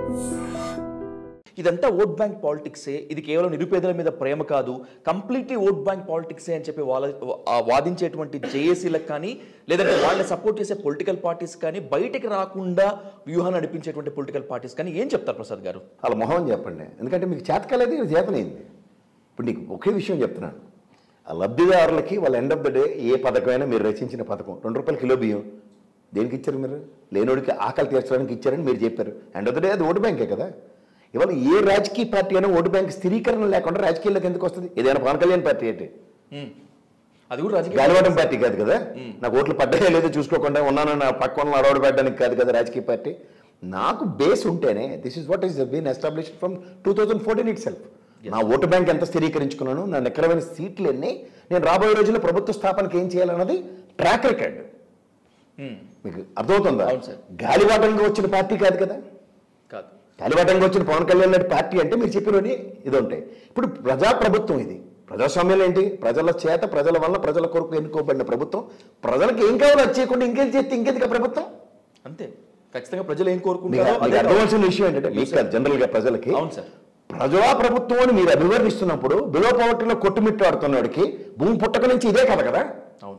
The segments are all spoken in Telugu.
ఇదంతా ఓట్ బ్యాంక్ పాలిటిక్సే ఇది కేవలం నిరుపేదల మీద ప్రేమ కాదు కంప్లీట్లీ ఓట్ బ్యాంక్ పాలిటిక్సే అని చెప్పి వాళ్ళ ఆ వాదించేటువంటి జేఏసీలకు కానీ లేదంటే వాళ్ళని సపోర్ట్ చేసే పొలిటికల్ పార్టీస్ కానీ బయటికి రాకుండా వ్యూహాన్ని నడిపించేటువంటి పొలిటికల్ పార్టీస్ కానీ ఏం చెప్తారు ప్రసాద్ గారు వాళ్ళ మొహం చెప్పండి ఎందుకంటే మీకు చేతకాలేదు ఇది చేతనైంది ఇప్పుడు నీకు ఒకే విషయం చెప్తున్నాను ఆ లబ్ధిదారులకి వాళ్ళ ఎండ్ ఆఫ్ ద డే ఏ పథకమైనా మీరు రచించిన పథకం రెండు రూపాయలు కిలో బియ్యం దేనికి ఇచ్చారు మీరు లేనోడికి ఆకలి తీర్చడానికి ఇచ్చారని మీరు చెప్పారు ఎండ్ ఆఫ్ ద డే అది ఓటు బ్యాంకే కదా ఇవాళ ఏ రాజకీయ పార్టీ అయినా ఓటు బ్యాంక్ స్థిరీకరణ లేకుండా రాజకీయాల్లోకి ఎందుకు వస్తుంది ఏదైనా పవన్ కళ్యాణ్ పార్టీ ఏంటి ఉమ్. అది కూడా రాజకీయ గాలివాటం పార్టీ కాదు కదా నాకు ఓట్లు పడ్డాయో లేదో చూసుకోకుండా ఉన్నాను నా పక్కన అలవాటు పెట్టడానికి కాదు కదా రాజకీయ పార్టీ నాకు బేస్ ఉంటేనే this is what is been establish from two thousand fourteen itself నా ఓటు బ్యాంక్ ఎంత స్థిరీకరించుకున్నాను నా నిక్కరమైన సీట్లు ఎన్ని నేను రాబోయే రోజుల్లో ప్రభుత్వ స్థాపనకి ఏం చేయాలన్నది ట్రాక్ రికార్డ్ ఉమ్. మీకు అర్థమవుతుందా అవును సార్. గాలివాటంగా వచ్చిన పార్టీ కాదు కదా కాదు గాలివాటంగా వచ్చిన పవన్ కళ్యాణ్ లాంటి పార్టీ అంటే మీరు చెప్పినవి ఇది ఉంటాయి ఇప్పుడు ప్రజాప్రభుత్వం ఇది ప్రజాస్వామ్యం ఏంటి ప్రజల చేత ప్రజల వల్ల ప్రజల కొరకు ఎన్నుకోబడిన ప్రభుత్వం ప్రజలకు ఏం కావాలో అది చేయకుండా ఇంకేం చేస్తే ఇంకెందుకు ఆ ప్రభుత్వం అంతే ఖచ్చితంగా ప్రజలు ఏం మీకు కోరుకుంటారో మీకు అదే అర్థవలసిన విషయం ఏంటంటే మీకు కాదు జనరల్ గా ప్రజలకి అవును సార్ ప్రజా ప్రభుత్వం అని మీరు అభివర్ణిస్తున్నప్పుడు బిలో పవర్టీలో కొట్టుమిట్టాడుతున్నవాడికి భూమి పుట్టక నుంచి ఇదే కదా కదా అవును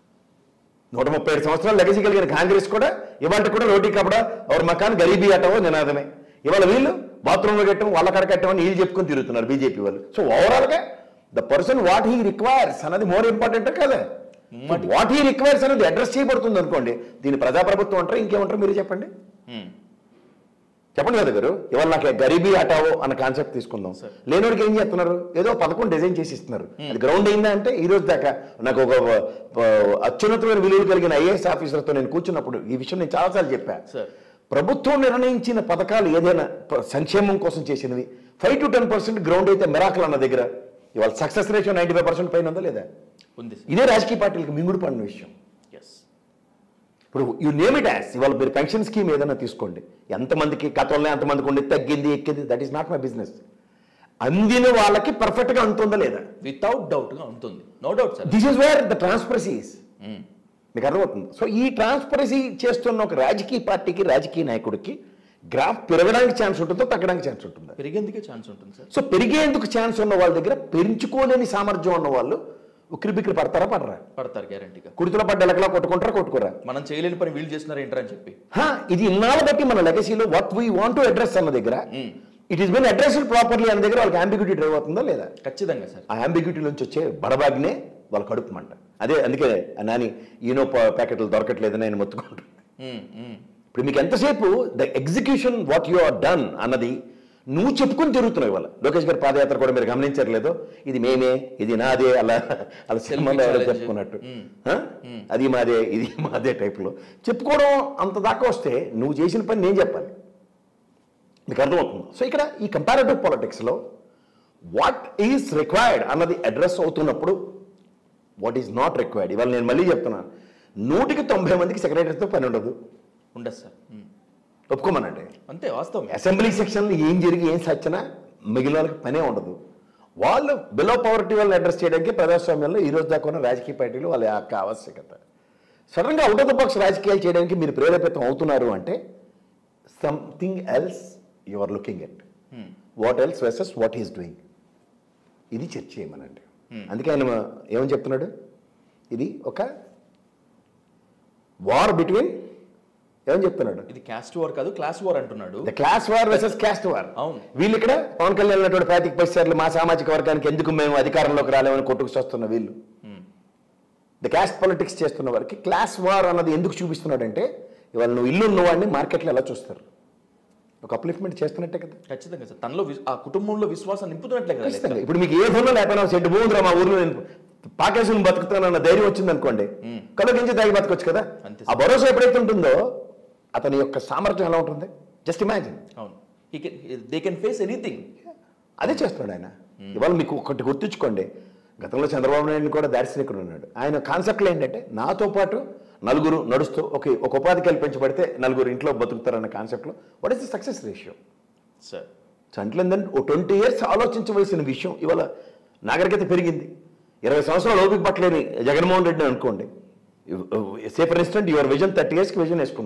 నూట ముప్పై ఏడు సంవత్సరాలు లెగసి కలిగిన కాంగ్రెస్ కూడా ఇవాళ కూడా రోటీ కపడా ఎవరి మకాన్ గరీబీ అటవో నినాదమే ఇవాళ వీళ్ళు బాత్రూంలో కట్టడం వాళ్ళ కడ కట్టమని వీళ్ళు చెప్పుకొని తిరుగుతున్నారు బీజేపీ వాళ్ళు సో ఓవరాల్ గా the person what he requires అన్నది మోర్ ఇంపార్టెంట్ కదా వాట్ హీ రిక్వైర్స్ అనేది అడ్రస్ చేయబడుతుంది అనుకోండి దీని ప్రజాప్రభుత్వం అంటారు ఇంకేమంటారు మీరు చెప్పండి ఉమ్. చెప్పండి కదా గారు ఇవాళ నాకు గరీబీ హటావో అన్న కాన్సెప్ట్ తీసుకుందాం సరే. లేనివాడికి ఏం చేస్తున్నారు ఏదో పథకం డిజైన్ చేసి ఇస్తున్నారు అది గ్రౌండ్ అయిందా అంటే ఈ రోజు దాకా నాకు ఒక ఆ, అత్యున్నతమైన విలువలు కలిగిన ఐఏఎస్ ఆఫీసర్తో నేను కూర్చున్నప్పుడు ఈ విషయం నేను చాలాసార్లు చెప్పా సార్ ప్రభుత్వం నిర్ణయించిన పథకాలు ఏదైనా ప- సంక్షేమం కోసం చేసినవి five to ten percent ground అయితే మిరాకల్ అన్న దగ్గర ఇవాళ success ratio ninety five percent పైన ఉందా లేదా ఉంది సార్ ఇదే రాజకీయ పార్టీలకు మింగుడు పడిన విషయం ఎస్ ఇప్పుడు యూ నేమ్ ఇట్ యాస్ ఇవాళ మీరు పెన్షన్ స్కీమ్ ఏదైనా తీసుకోండి ఎంతమందికి గతంలో ఎంతమందికి ఉండి తగ్గింది ఎక్కింది that is not my business అందిన వాళ్ళకి perfect గా అందుతుందా లేదా వితౌట్ డౌట్ గా ఉంటుంది no doubt sir this is where the transparency is మీకు అర్థమవుతుంది సో ఈ ట్రాన్స్పరసీ చేస్తున్న ఒక రాజకీయ పార్టీకి రాజకీయ నాయకుడికి గ్రాఫ్ పెరగడానికి ఛాన్స్ ఉంటుందో తగ్గడానికి ఛాన్స్ ఉంటుందా పెరిగేందుకే ఛాన్స్ ఉంటుంది సార్ సో పెరిగేందుకు ఛాన్స్ ఉన్న వాళ్ళ దగ్గర పెంచుకోలేని సామర్థ్యం ఉన్న వాళ్ళు ఉక్కిరి బిక్కిరి పడతారా పడరా పడతారు గ్యారంటీగా కుడితుల పడ్డ ఎలకలా కొట్టుకుంటారా కొట్టుకోరా మనం చేయలేని పని వీళ్ళు చేస్తున్నారు ఏంటని చెప్పి హా, ఇది ఇన్నాళ్ళ బట్టి మన లెగసీలో what we want to address అన్న దగ్గర it is been addressed properly అన్న దగ్గర వాళ్ళకి అంబిగ్యూటీ డ్రైవ్ అవుతుందా లేదా ఖచ్చితంగా సార్ ఆ అంబిగ్యూటీ నుంచి వచ్చే బడబాగ్నే వాళ్ళ కడుపు మంట అదే అందుకే ఆ నాని ఈనో పా- ప్యాకెట్లు దొరకట్లేదని ఆయన మొత్తుకుంటాడు ఉమ్, ఉమ్. ఇప్పుడు మీకు ఎంతసేపు the execution what you are done అన్నది నువ్వు చెప్పుకొని తిరుగుతున్నావు ఇవాళ లోకేష్ గారి పాదయాత్ర కూడా మీరు గమనించట్లేదు ఇది మేమే ఇది నాదే అలా అలా సినిమాలో ఎవరో challenge. చెప్పుకున్నట్టు ఆ? అది మాదే ఇది మాదే టైప్లో చెప్పుకోవడం అంత దాకా వస్తే నువ్వు చేసిన పని నేను చెప్పాలి మీకు అర్థమవుతుంది సో ఇక్కడ ఈ కంపారేటివ్ పాలిటిక్స్లో వాట్ ఈస్ రిక్వైర్డ్ అన్నది అడ్రస్ అవుతున్నప్పుడు వాట్ ఈస్ నాట్ రిక్వైర్డ్ ఇవాళ నేను మళ్ళీ చెప్తున్నాను నూటికి తొంభై మందికి సెక్రటరీతో పని ఉండదు ఉండదు సార్ ఉమ్. ఒప్పుకోమనండి అంతే వాస్తవం అసెంబ్లీ సెక్షన్లో ఏం జరిగి ఏం సచ్చినా మిగిలిన వాళ్ళకి పనే ఉండదు వాళ్ళు బిలో పవర్టీ వాళ్ళని అడ్రస్ చేయడానికి ప్రజాస్వామ్యంలో ఈ రోజు దాకా ఉన్న రాజకీయ పార్టీలు వాళ్ళ యొక్క ఆవశ్యకత సడన్గా అవుట్ ఆఫ్ ద బాక్స్ రాజకీయాలు చేయడానికి మీరు ప్రేరేపితం అవుతున్నారు అంటే something else you are looking at what else versus what is doing ఇది చర్చ చేయమనండి అందుకే ఆయన ఏమని చెప్తున్నాడు ఇది ఒక వార్ బిట్వీన్ ఏమని చెప్తున్నాడు ఇది క్యాస్ట్ వార్ కాదు క్లాస్ వార్ అంటున్నాడు the class war versus caste war అవును. వీళ్ళు ఇక్కడ పవన్ కళ్యాణ్ అన్నటువంటి పాతిక పరిసరాలు మా సామాజిక వర్గానికి ఎందుకు మేము అధికారంలోకి రాలేమని కొట్టుకు వస్తున్న వీళ్ళు ఉమ్. ద క్యాస్ట్ పాలిటిక్స్ చేస్తున్న వారికి క్లాస్ వార్ అన్నది ఎందుకు చూపిస్తున్నాడంటే ఇవాళ నువ్వు ఇల్లు ఉన్నవాడిని మార్కెట్లో ఎలా చూస్తారు ఒక అప్లిఫ్ట్మెంట్ చేస్తున్నట్టే కదా ఖచ్చితంగా సార్ తనలో విస్- ఆ కుటుంబంలో విశ్వాసం నింపుతున్నట్లే కదా లెక్క. ఖచ్చితంగా ఇప్పుడు మీకు ఏ ఫోన్లో లేకపోయినా సెట్ భూముందిరా మా ఊర్లో నేను పాకేసుకుని బతుకుతానన్న ధైర్యం వచ్చింది అనుకోండి కళ్ళు గింజ తాగి బతకొచ్చు కదా అంతే ఆ భరోసా ఎప్పుడైతే ఉంటుందో అతని యొక్క సామర్థ్యం ఎలా ఉంటుంది జస్ట్ ఇమాజిన్ అవును దే కెన్ ఫేస్ ఎనీథింగ్ అదే చేస్తున్నాడు ఆయన ఇవాళ మీకు ఒకటి గుర్తుంచుకోండి గతంలో చంద్రబాబు నాయుడు కూడా దార్శనికుడు ఉన్నాడు ఆయన కాన్సెప్ట్లో ఏంటంటే నాతో పాటు నలుగురు నడుస్తూ ఒక ఒక ఉపాధి కల్పించబడితే నలుగురు ఇంట్లో బతుకుతారన్న కాన్సెప్ట్లో what is the success ratio sir so అంట్లేందంటే ఓ ట్వంటీ ఇయర్స్ ఆలోచించవలసిన విషయం ఇవాళ నాగరికత పెరిగింది ఇరవై సంవత్సరాలు ఓపిక పట్టలేని జగన్మోహన్ రెడ్డి అనుకోండి say for instant your vision thirty ఇయర్స్కి విజన్ వేసుకున్నావు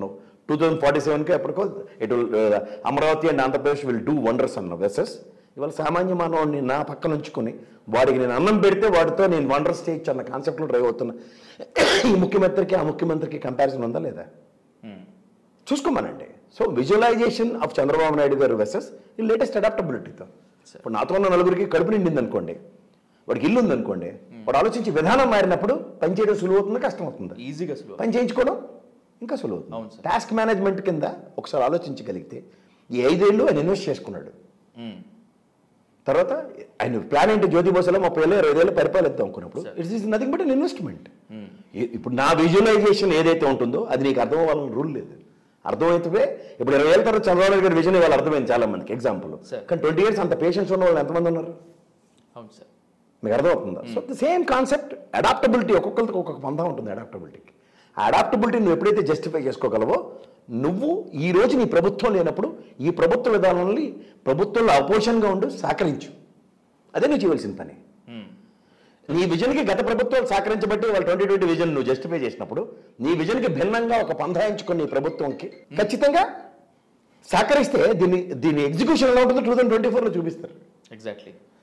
టూ థౌజండ్ ఫార్టీ సెవెన్కి ఎప్పటికో ఇటు Amaravati and Andhra Pradesh will do wonders అన్న వెసెస్ ఇవాళ సామాన్య మానవుడిని నా పక్కన ఉంచుకొని వాడికి నేను అన్నం పెడితే వాడితో నేను వండర్స్ చేయొచ్చు అన్న కాన్సెప్ట్లో డ్రైవ్ అవుతున్నా ఈ ముఖ్యమంత్రికి ఆ ముఖ్యమంత్రికి కంపారిజన్ ఉందా లేదా చూసుకోమనండి so visualization of Chandrababu Naidu garu versus ఈ లేటెస్ట్ అడాప్టబిలిటీతో ఇప్పుడు నాతో ఉన్న నలుగురికి కడుపు నిండింది అనుకోండి వాడికి ఇల్లు ఉందనుకోండి వాడు ఆలోచించి విధానం మారినప్పుడు పని చేయడం సులువు అవుతుంది కష్టం అవుతుంది ఈజీగా సులువు పని చేయించుకోవడం ఇంకా సులువు అవును అవుతుంది సార్. టాస్క్ మేనేజ్మెంట్ కింద ఒకసారి ఆలోచించగలిగితే ఈ ఐదేళ్ళు ఆయన ఇన్వెస్ట్ చేసుకున్నాడు మ్మ్. తర్వాత ఆయన ప్లాన్ ఏంటి జ్యోతి బస్సులో ముప్పై ఏళ్ళు ఇరవై ఏళ్ళు పరిపాలిద్దాం అనుకున్నప్పుడు Sir. It's is nothing but an investment hmm. ఇప్పుడు నా విజువలైజేషన్ ఏదైతే ఉంటుందో అది నీకు అర్థం అవ్వాలని రూల్ లేదు అర్థమైతే ఇప్పుడు ఇరవై ఏళ్ళ తర్వాత చంద్రబాబు నాయుడు గారి విజన్ ఇవాళ అర్థమైంది చాలా మందికి ఎగ్జాంపుల్ Sir. కానీ ట్వంటీ ఇయర్స్ అంత పేషెన్స్ ఉన్న వాళ్ళు ఎంతమంది ఉన్నారు అవును సార్ మీకు అర్థమవుతుందా so the same concept adaptability ఒక్కొక్కరికి ఒక్కొక్క పందా ఉంటుంది అడాప్టబిలిటీకి ఆ అడాప్టబిలిటీ నువ్వు ఎప్పుడైతే జస్టిఫై చేసుకోగలవో నువ్వు ఈ రోజు నీ ప్రభుత్వం లేనప్పుడు ఈ ప్రభుత్వ విధానాలని ప్రభుత్వంలో అపోజిషన్గా ఉండు సహకరించు అదే నువ్వు చేయవలసిన పని మ్మ్. నీ విజన్కి గత ప్రభుత్వాలు సహకరించబట్టి వాళ్ళ ట్వంటీ ట్వంటీ విజన్ నువ్వు జస్టిఫై చేసినప్పుడు నీ విజన్కి భిన్నంగా ఒక పంధాయించుకుని నీ ప్రభుత్వంకి ఖచ్చితంగా సహకరిస్తే దీన్ని దీని ఎగ్జిక్యూషన్ ఎలా ఉంటుందో టూ థౌసండ్ ట్వంటీ ఫోర్లో చూపిస్తారు ఎగ్జాక్ట్లీ